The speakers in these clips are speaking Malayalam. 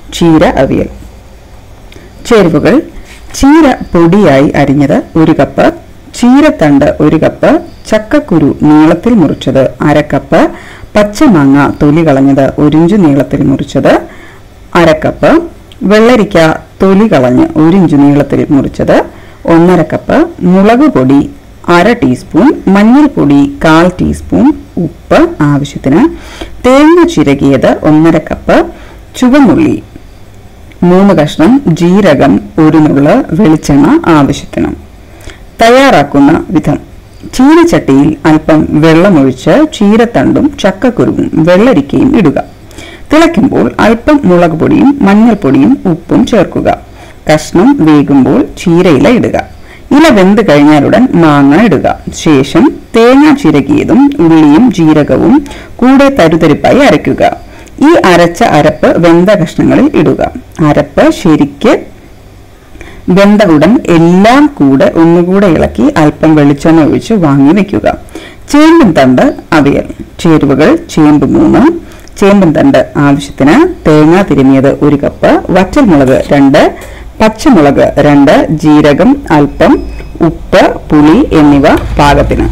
ചീര അവിയൽ ചേരുവകൾ ചീര പൊടിയായി അരിഞ്ഞത് ഒരു കപ്പ് ചീരത്തണ്ട് ഒരു കപ്പ് ചക്കക്കുരു നീളത്തിൽ മുറിച്ചത് അര കപ്പ് പച്ചമാങ്ങ തൊലി കളഞ്ഞത് ഒരിഞ്ച് നീളത്തിൽ മുറിച്ചത് അര കപ്പ് വെള്ളരിക്ക തൊലി കളഞ്ഞ് ഒരിഞ്ച് നീളത്തിൽ മുറിച്ചത് ഒന്നര കപ്പ് മുളക് പൊടി അര ടീസ്പൂൺ മഞ്ഞൾപ്പൊടി കാൽ ടീസ്പൂൺ ഉപ്പ് ആവശ്യത്തിന് തേങ്ങ ചിരകിയത് ഒന്നര കപ്പ് ചുവന്നുള്ളി മൂന്ന് കഷ്ണം ജീരകം ഒരു നുള്ള് വെളിച്ചെണ്ണ ആവശ്യത്തിന് തയ്യാറാക്കുന്ന വിധം ചീനച്ചട്ടിയിൽ അല്പം വെള്ളമൊഴിച്ച് ചീരത്തണ്ടും ചക്കക്കുരുവും വെള്ളരിക്കയും ഇടുക തിളയ്ക്കുമ്പോൾ അല്പം മുളക് പൊടിയും മഞ്ഞൾപ്പൊടിയും ഉപ്പും ചേർക്കുക കഷ്ണം വേകുമ്പോൾ ചീരയില ഇടുക ഇല വെന്ത് കഴിഞ്ഞാലുടൻ മാങ്ങ ഇടുക ശേഷം തേങ്ങ ചിരകിയതും ഉള്ളിയും ജീരകവും കൂടെ തരുതരിപ്പായി അരയ്ക്കുക ഈ അരച്ച അരപ്പ് വെന്ത കഷ്ണങ്ങളിൽ ഇടുക അരപ്പ് ശരിക്ക് വെന്ത ഉടൻ എല്ലാം കൂടെ ഒന്നുകൂടെ ഇളക്കി അല്പം വെളിച്ചെണ്ണ ഒഴിച്ച് വാങ്ങി വെക്കുക ചേമ്പും തണ്ട് അവിയൽ ചേരുവകൾ ചേമ്പ് മൂന്ന് ചേമ്പും തണ്ട് ആവശ്യത്തിന് തേങ്ങ തിരുമിയത് ഒരു കപ്പ് വറ്റൽമുളക് രണ്ട് പച്ചമുളക് രണ്ട് ജീരകം അല്പം ഉപ്പ് പുളി എന്നിവ പാകത്തിന്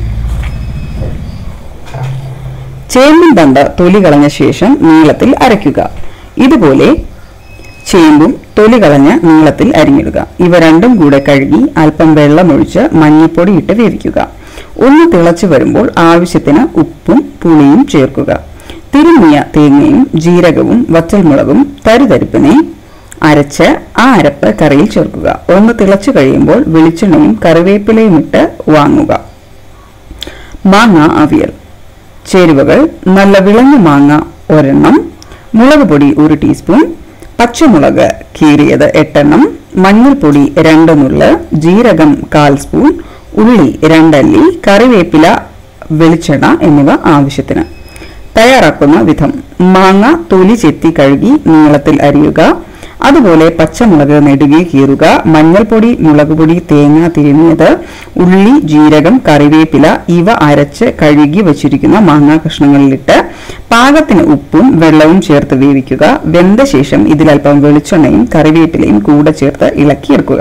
ചേമ്പും തണ്ട് തൊലി കളഞ്ഞ ശേഷം നീളത്തിൽ അരയ്ക്കുക ഇതുപോലെ ചേമ്പും തൊലി കളഞ്ഞ് നീളത്തിൽ അരിഞ്ഞിടുക ഇവ രണ്ടും കൂടെ കഴുകി അല്പം വെള്ളമൊഴിച്ച് മഞ്ഞൾപ്പൊടി ഇട്ട് വേവിക്കുക ഒന്ന് തിളച്ചു വരുമ്പോൾ ആവശ്യത്തിന് ഉപ്പും പുളിയും ചേർക്കുക തിരുമ്മിയ തേങ്ങയും ജീരകവും വറ്റൽമുളകും തരുതരിപ്പിനെ അരച്ച് ആ അരപ്പ് കറിയിൽ ചേർക്കുക ഒന്ന് തിളച്ചു കഴിയുമ്പോൾ വെളിച്ചെണ്ണയും കറിവേപ്പിലയും ഇട്ട് വാങ്ങുക മാങ്ങ അവിയൽ ചേരുവകൾ നല്ല വിളഞ്ഞ മാങ്ങ ഒരെണ്ണം മുളക് പൊടി ഒരു ടീസ്പൂൺ പച്ചമുളക് കീറിയത് എട്ടെണ്ണം മഞ്ഞൾപ്പൊടി രണ്ട് നുള്ള് ജീരകം കാൽ സ്പൂൺ ഉള്ളി രണ്ടല്ലി കറിവേപ്പില വെളിച്ചെണ്ണ എന്നിവ ആവശ്യത്തിന് തയ്യാറാക്കുന്ന വിധം മാങ്ങ തൊലി ചെത്തി കഴുകി നീളത്തിൽ അരിയുക അതുപോലെ പച്ചമുളക് നെടുകെ കീറുക മഞ്ഞൾപ്പൊടി മുളക് പൊടി തേങ്ങ തിരുമിയത് ഉള്ളി ജീരകം കറിവേപ്പില ഇവ അരച്ച് കഴുകി വച്ചിരിക്കുന്ന മാങ്ങാ കഷ്ണങ്ങളിലിട്ട് പാകത്തിന് ഉപ്പും വെള്ളവും ചേർത്ത് വേവിക്കുക വെന്ത ശേഷം ഇതിലൽപ്പം വെളിച്ചെണ്ണയും കറിവേപ്പിലയും കൂടെ ചേർത്ത് ഇളക്കിയെടുക്കുക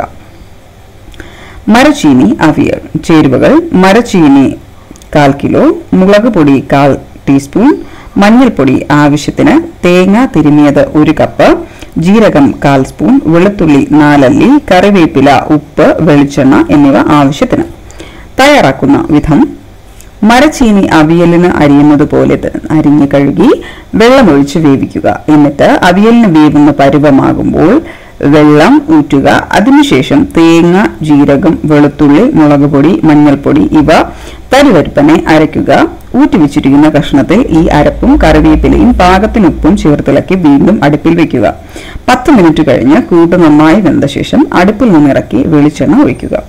മരച്ചീനി അവിയൽ ചേരുവകൾ മരച്ചീനി കാൽ കിലോ മുളക് പൊടി കാൽ ടീസ്പൂൺ മഞ്ഞൾപ്പൊടി ആവശ്യത്തിന് തേങ്ങ തിരുമിയത് ഒരു കപ്പ് ജീരകം കാൽ സ്പൂൺ വെളുത്തുള്ളി നാലല്ലി കറിവേപ്പില ഉപ്പ് വെളിച്ചെണ്ണ എന്നിവ ആവശ്യത്തിന് തയ്യാറാക്കുന്ന വിധം മരച്ചീനി അവിയലിന് അരിയുന്നത് പോലെ ത- അരിഞ്ഞു കഴുകി വെള്ളമൊഴിച്ച് വേവിക്കുക എന്നിട്ട് അവിയലിന് വേവുന്ന പരുവമാകുമ്പോൾ വെള്ളം ഊറ്റുക അതിനുശേഷം തേങ്ങ ജീരകം വെളുത്തുള്ളി മുളക് പൊടി മഞ്ഞൾപ്പൊടി ഇവ തരിവരുപ്പനെ അരയ്ക്കുക ഊറ്റിവെച്ചിരിക്കുന്ന കഷ്ണത്തിൽ ഈ അരപ്പും കറിവേപ്പിലയും പാകത്തിന് ഉപ്പും ചേർത്തിളക്കി വീണ്ടും അടുപ്പിൽ വെക്കുക പത്ത് മിനിറ്റ് കഴിഞ്ഞ് കൂട്ട് നന്നായി വെന്ത ശേഷം അടുപ്പിൽ നിന്നിറക്കി വെളിച്ചെണ്ണ ഒഴിക്കുക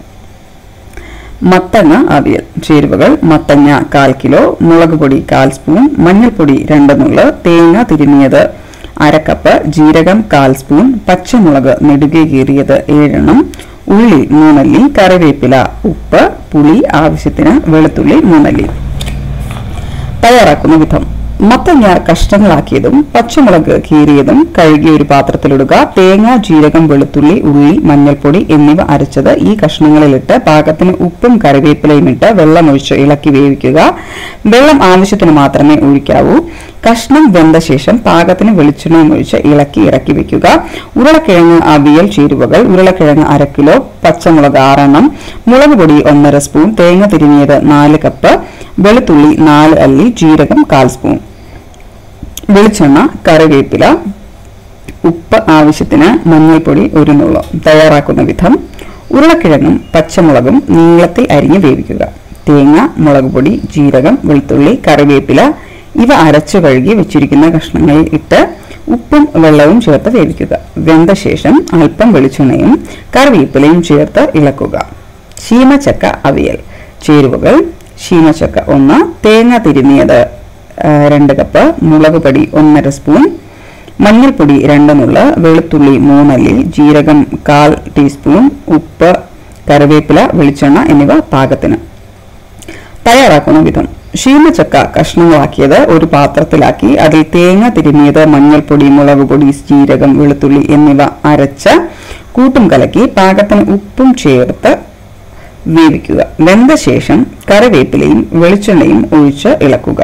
മത്തങ്ങ അവിയൽ ചേരുവകൾ മത്തങ്ങ കാൽ കിലോ മുളക് പൊടി കാൽ സ്പൂൺ മഞ്ഞൾപ്പൊടി രണ്ട് നുള്ള് തേങ്ങ തിരുമിയത് അരക്കപ്പ് ജീരകം കാൽ സ്പൂൺ പച്ചമുളക് നെടുകെ കീറിയത് ഏഴെണ്ണം ഉള്ളി മൂന്നല്ലി കറിവേപ്പില ഉപ്പ് പുളി ആവശ്യത്തിന് വെളുത്തുള്ളി മൂന്നല്ലി തയ്യാറാക്കുന്ന വിധം മത്തങ്ങ കഷ്ണങ്ങളാക്കിയതും പച്ചമുളക് കീറിയതും കഴുകിയ ഒരു പാത്രത്തിലിടുക തേങ്ങ ജീരകം വെളുത്തുള്ളി ഉള്ളി മഞ്ഞൾപ്പൊടി എന്നിവ അരച്ചത് ഈ കഷ്ണങ്ങളിലിട്ട് പാകത്തിന് ഉപ്പും കറിവേപ്പിലയും ഇട്ട് വെള്ളമൊഴിച്ച് ഇളക്കി വേവിക്കുക വെള്ളം ആവശ്യത്തിന് മാത്രമേ ഒഴിക്കാവൂ കഷ്ണം വെന്ത ശേഷം പാകത്തിന് വെളിച്ചെണ്ണയും ഒഴിച്ച് ഇളക്കി ഇറക്കി വെക്കുക ഉരുളക്കിഴങ്ങ് അവിയൽ ചേരുവകൾ ഉരുളക്കിഴങ്ങ് അര കിലോ പച്ചമുളക് ആറെണ്ണം മുളക് പൊടി ഒന്നര സ്പൂൺ തേങ്ങ തിരുമിയത് നാല് കപ്പ് വെളുത്തുള്ളി നാല് അല്ലി ജീരകം കാൽ സ്പൂൺ വെളിച്ചെണ്ണ കറിവേപ്പില ഉപ്പ് ആവശ്യത്തിന് മഞ്ഞൾപ്പൊടി ഒരു നുള്ളം തയ്യാറാക്കുന്ന വിധം ഉരുളക്കിഴങ്ങും പച്ചമുളകും നീളത്തിൽ അരിഞ്ഞ് വേവിക്കുക തേങ്ങ മുളക് പൊടി ജീരകം വെളുത്തുള്ളി കറിവേപ്പില ഇവ അരച്ചു കഴുകി വെച്ചിരിക്കുന്ന കഷ്ണങ്ങളിൽ ഇട്ട് ഉപ്പും വെള്ളവും ചേർത്ത് വേവിക്കുക വെന്ത ശേഷം അല്പം വെളിച്ചെണ്ണയും കറിവേപ്പിലയും ചേർത്ത് ഇളക്കുക ശീമച്ചക്ക അവിയൽ ചേരുവകൾ ശീമച്ചക്ക ഒന്ന് തേങ്ങ തിരുമിയത് ആ, രണ്ട് കപ്പ് മുളക് പൊടി ഒന്നര സ്പൂൺ മഞ്ഞൾപ്പൊടി രണ്ട് നുള്ള വെളുത്തുള്ളി മൂന്നല്ലി ജീരകം കാൽ ടീസ്പൂൺ ഉപ്പ് കറിവേപ്പില വെളിച്ചെണ്ണ എന്നിവ പാകത്തിന് തയ്യാറാക്കുന്ന വിധം ശീമച്ചക്ക കഷ്ണങ്ങളാക്കിയത് ഒരു പാത്രത്തിലാക്കി അതിൽ തേങ്ങ തിരുമിയത് മഞ്ഞൾപ്പൊടി മുളക് പൊടി ജീരകം വെളുത്തുള്ളി എന്നിവ അരച്ച കൂട്ടും കലക്കി പാകത്തിന് ഉപ്പും ചേർത്ത് വേവിക്കുക വെന്ത ശേഷം കറിവേപ്പിലയും വെളിച്ചെണ്ണയും ഒഴിച്ച് ഇളക്കുക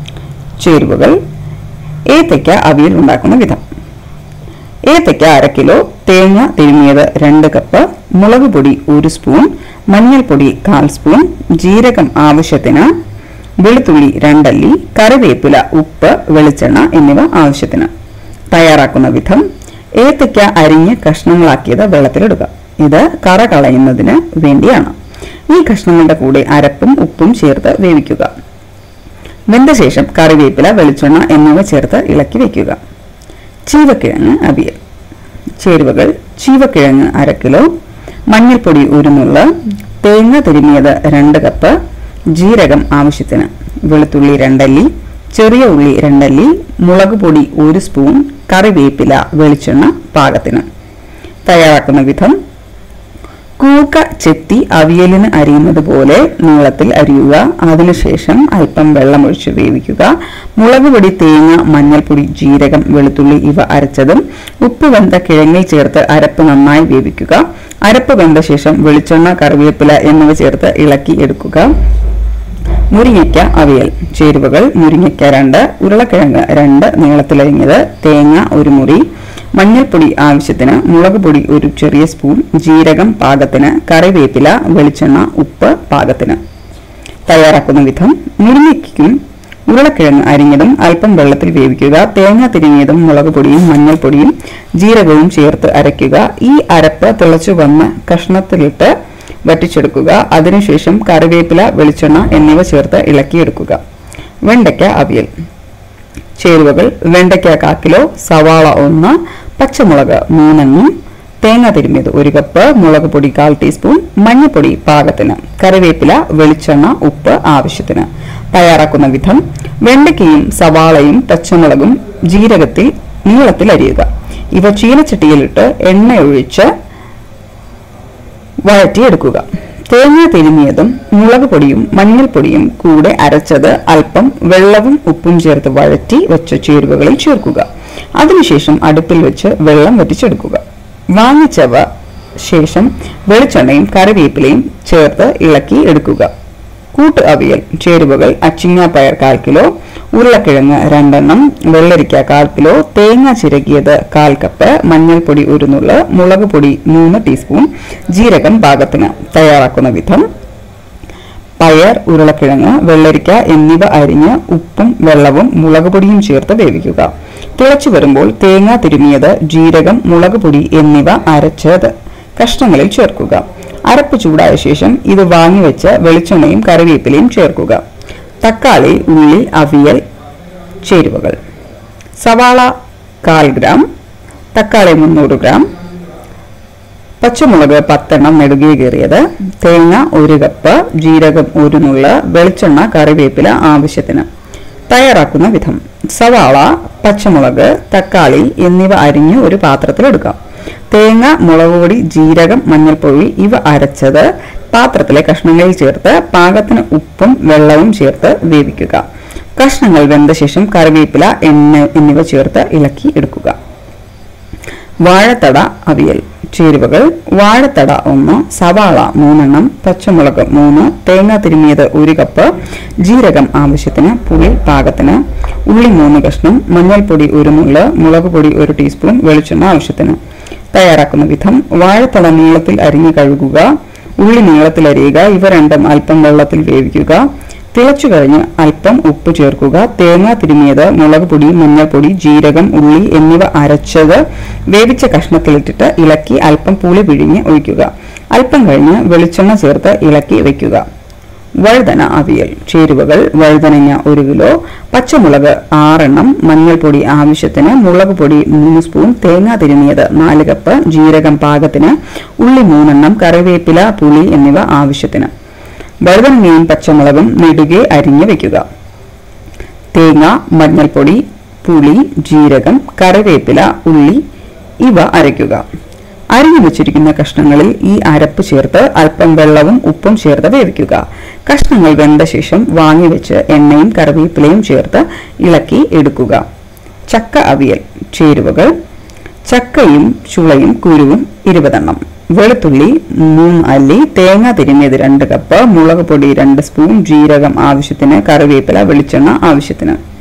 ചേരുവകൾ ഏത്തയ്ക്ക അവിയൽ ഉണ്ടാക്കുന്ന വിധം ഏത്തയ്ക്ക അര കിലോ തേങ്ങ തിരുമിയത് രണ്ട് കപ്പ് മുളക് പൊടി ഒരു സ്പൂൺ മഞ്ഞൾപ്പൊടി കാൽ സ്പൂൺ ജീരകം ആവശ്യത്തിന് വെളുത്തുള്ളി രണ്ടല്ലി കറിവേപ്പില ഉപ്പ് വെളിച്ചെണ്ണ എന്നിവ ആവശ്യത്തിന് തയ്യാറാക്കുന്ന വിധം ഏത്തയ്ക്ക അരിഞ്ഞ് കഷ്ണങ്ങളാക്കിയത് വെള്ളത്തിലിടുക ഇത് കറ കളയുന്നതിന് വേണ്ടിയാണ് ഈ കഷ്ണങ്ങളുടെ കൂടെ അരപ്പും ഉപ്പും ചേർത്ത് വേവിക്കുക വെന്ത ശേഷം കറിവേപ്പില വെളിച്ചെണ്ണ എന്നിവ ചേർത്ത് ഇളക്കി വെക്കുക ചീവക്കിഴങ്ങ് അവിയൽ ചേരുവകൾ ചീവക്കിഴങ്ങ് അര കിലോ മഞ്ഞൾപ്പൊടി ഒരു നുള്ള തേങ്ങ തിരുമിയത് രണ്ട് കപ്പ് ജീരകം ആവശ്യത്തിന് വെളുത്തുള്ളി രണ്ടല്ലി ചെറിയ ഉള്ളി രണ്ടല്ലി മുളക് പൊടി ഒരു സ്പൂൺ കറിവേപ്പില വെളിച്ചെണ്ണ പാകത്തിന് തയ്യാറാക്കുന്ന വിധം കൂക്ക ചെത്തി അവിയലിന് അരിയുന്നത് പോലെ നീളത്തിൽ അരിയുക അതിനുശേഷം അല്പം വെള്ളമൊഴിച്ച് വേവിക്കുക മുളക് പൊടി തേങ്ങ മഞ്ഞൾപ്പൊടി ജീരകം വെളുത്തുള്ളി ഇവ അരച്ചതും ഉപ്പ് വെന്ത കിഴങ്ങിൽ ചേർത്ത് അരപ്പ് നന്നായി വേവിക്കുക അരപ്പ് വെന്ത ശേഷം വെളിച്ചെണ്ണ കറിവേപ്പില എന്നിവ ചേർത്ത് ഇളക്കി എടുക്കുക മുരിങ്ങയ്ക്ക അവിയൽ ചേരുവകൾ മുരിങ്ങയ്ക്ക രണ്ട് ഉരുളക്കിഴങ്ങ് രണ്ട് നീളത്തിലരിഞ്ഞത് തേങ്ങ ഒരു മുറി മഞ്ഞൾപ്പൊടി ആവശ്യത്തിന് മുളക് പൊടി ഒരു ചെറിയ സ്പൂൺ ജീരകം പാകത്തിന് കറിവേപ്പില വെളിച്ചെണ്ണ ഉപ്പ് പാകത്തിന് തയ്യാറാക്കുന്ന വിധം മുരിങ്ങയ്ക്കും ഉരുളക്കിഴങ്ങ് അരിഞ്ഞതും അല്പം വെള്ളത്തിൽ വേവിക്കുക തേങ്ങ തിരിഞ്ഞതും മുളക് പൊടിയും മഞ്ഞൾപ്പൊടിയും ജീരകവും ചേർത്ത് അരയ്ക്കുക ഈ അരപ്പ് തിളച്ചു വന്ന് കഷ്ണത്തിലിട്ട് വറ്റിച്ചെടുക്കുക അതിനുശേഷം കറിവേപ്പില വെളിച്ചെണ്ണ എന്നിവ ചേർത്ത് ഇളക്കിയെടുക്കുക വെണ്ടയ്ക്ക അവിയൽ ചേരുവകൾ വെണ്ടയ്ക്ക കാ കിലോ സവാള ഒന്ന് പച്ചമുളക് മൂന്നെണ്ണം തേങ്ങ തിരുമ്മിയത് ഒരു കപ്പ് മുളക് പൊടി കാൽ ടീസ്പൂൺ മഞ്ഞൾപ്പൊടി പാകത്തിന് കറിവേപ്പില വെളിച്ചെണ്ണ ഉപ്പ് ആവശ്യത്തിന് തയ്യാറാക്കുന്ന വിധം വെണ്ടയ്ക്കയും സവാളയും പച്ചമുളകും ജീരകത്തിൽ നീളത്തിൽ അരിയുക ഇവ ചീനച്ചട്ടിയിലിട്ട് എണ്ണ ഒഴിച്ച് വഴറ്റിയെടുക്കുക തേങ്ങ തിരുമിയതും മുളക് പൊടിയും മഞ്ഞൾപ്പൊടിയും കൂടെ അരച്ചത് അല്പം വെള്ളവും ഉപ്പും ചേർത്ത് വഴറ്റി വെച്ച ചേരുവകളിൽ ചേർക്കുക അതിനുശേഷം അടുപ്പിൽ വെച്ച് വെള്ളം വറ്റിച്ചെടുക്കുക വാങ്ങിച്ചവ ശേഷം വെളിച്ചെണ്ണയും കറിവേപ്പിലയും ചേർത്ത് ഇളക്കി എടുക്കുക കൂട്ട് അവിയൽ ചേരുവകൾ അച്ചിങ്ങ പയർ കാൽ കിലോ ഉരുളക്കിഴങ്ങ് രണ്ടെണ്ണം വെള്ളരിക്ക കാൽ കിലോ തേങ്ങ ചിരകിയത് കാൽ കപ്പ് മഞ്ഞൾപ്പൊടി ഒരു നുള്ള് മുളക് പൊടി മൂന്ന് ടീസ്പൂൺ ജീരകം പാകത്തിന് തയ്യാറാക്കുന്ന വിധം പയർ ഉരുളക്കിഴങ്ങ് വെള്ളരിക്ക എന്നിവ അരിഞ്ഞ് ഉപ്പും വെള്ളവും മുളക് പൊടിയും ചേർത്ത് വേവിക്കുക തിളച്ചു വരുമ്പോൾ തേങ്ങ തിരുമിയത് ജീരകം മുളക് പൊടി എന്നിവ അരച്ചത് കഷ്ണങ്ങളിൽ ചേർക്കുക അരപ്പ് ചൂടായ ശേഷം ഇത് വാങ്ങിവെച്ച് വെളിച്ചെണ്ണയും കറിവേപ്പിലയും ചേർക്കുക തക്കാളി ഉള്ളി അവിയൽ ചേരുവകൾ സവാള കാൽ ഗ്രാം തക്കാളി മുന്നൂറ് ഗ്രാം പച്ചമുളക് പത്തെണ്ണം നെടുകെ കീറിയത് തേങ്ങ ഒരു കപ്പ് ജീരകം ഒരു നുള്ള വെളിച്ചെണ്ണ കറിവേപ്പില ആവശ്യത്തിന് തയ്യാറാക്കുന്ന വിധം സവാള പച്ചമുളക് തക്കാളി എന്നിവ അരിഞ്ഞ് ഒരു പാത്രത്തിലെടുക്കാം തേങ്ങ മുളക് പൊടി ജീരകം മഞ്ഞൾപ്പൊടി ഇവ അരച്ചത് പാത്രത്തിലെ കഷ്ണങ്ങളിൽ ചേർത്ത് പാകത്തിന് ഉപ്പും വെള്ളവും ചേർത്ത് വേവിക്കുക കഷ്ണങ്ങൾ വെന്ത ശേഷം കറിവേപ്പില എണ്ണ എന്നിവ ചേർത്ത് ഇളക്കി എടുക്കുക വാഴത്തട അവിയൽ ചേരുവകൾ വാഴത്തട ഒന്ന് സവാള മൂന്നെണ്ണം പച്ചമുളക് മൂന്ന് തേങ്ങ തിരുമിയത് ഒരു കപ്പ് ജീരകം ആവശ്യത്തിന് പുളി പാകത്തിന് ഉള്ളി മൂന്ന് കഷ്ണം മഞ്ഞൾപ്പൊടി ഒരു നുള്ള് മുളക് പൊടി ഒരു ടീസ്പൂൺ വെളിച്ചെണ്ണ ആവശ്യത്തിന് തയ്യാറാക്കുന്ന വിധം വാഴത്തട നീളത്തിൽ അരിഞ്ഞു കഴുകുക ഉള്ളി നീളത്തിൽ അരിയുക ഇവ രണ്ടും അല്പം വെള്ളത്തിൽ വേവിക്കുക തിളച്ചു കഴിഞ്ഞ് അല്പം ഉപ്പ് ചേർക്കുക തേങ്ങ തിരുമിയത് മുളക് പൊടി മഞ്ഞൾപ്പൊടി ജീരകം ഉള്ളി എന്നിവ അരച്ചത് വേവിച്ച കഷ്ണത്തിലിട്ടിട്ട് ഇളക്കി അല്പം പുളി പിഴിഞ്ഞ് ഒഴിക്കുക അല്പം കഴിഞ്ഞ് വെളിച്ചെണ്ണ ചേർത്ത് ഇളക്കി വെക്കുക വഴുതന അവിയൽ ചേരുവകൾ വഴുതനങ്ങ ഒരു കിലോ പച്ചമുളക് ആറെണ്ണം മഞ്ഞൾപ്പൊടി ആവശ്യത്തിന് മുളക് പൊടി മൂന്ന് സ്പൂൺ തേങ്ങ തിരുമിയത് നാല് കപ്പ് ജീരകം പാകത്തിന് ഉള്ളി മൂന്നെണ്ണം കറിവേപ്പില പുളി എന്നിവ ആവശ്യത്തിന് വഴുതനങ്ങയും പച്ചമുളകും നെടുകെ അരിഞ്ഞു വെക്കുക തേങ്ങ മഞ്ഞൾപ്പൊടി പുളി ജീരകം കറിവേപ്പില ഉള്ളി ഇവ അരയ്ക്കുക അരിഞ്ഞു വെച്ചിരിക്കുന്ന കഷ്ണങ്ങളിൽ ഈ അരപ്പ് ചേർത്ത് അല്പം വെള്ളവും ഉപ്പും ചേർത്ത് വേവിക്കുക കഷ്ണങ്ങൾ വെന്ത ശേഷം വാങ്ങിവെച്ച് എണ്ണയും കറിവേപ്പിലയും ചേർത്ത് ഇളക്കി എടുക്കുക ചക്ക അവിയൽ ചേരുവകൾ ചക്കയും ചുളയും കുരുവും ഇരുപതെണ്ണം വെളുത്തുള്ളി മൂന്ന് അല്ലി തേങ്ങ തിരിഞ്ഞത് രണ്ട് കപ്പ് മുളക് പൊടി രണ്ട് സ്പൂൺ ജീരകം ആവശ്യത്തിന് കറിവേപ്പില വെളിച്ചെണ്ണ ആവശ്യത്തിന്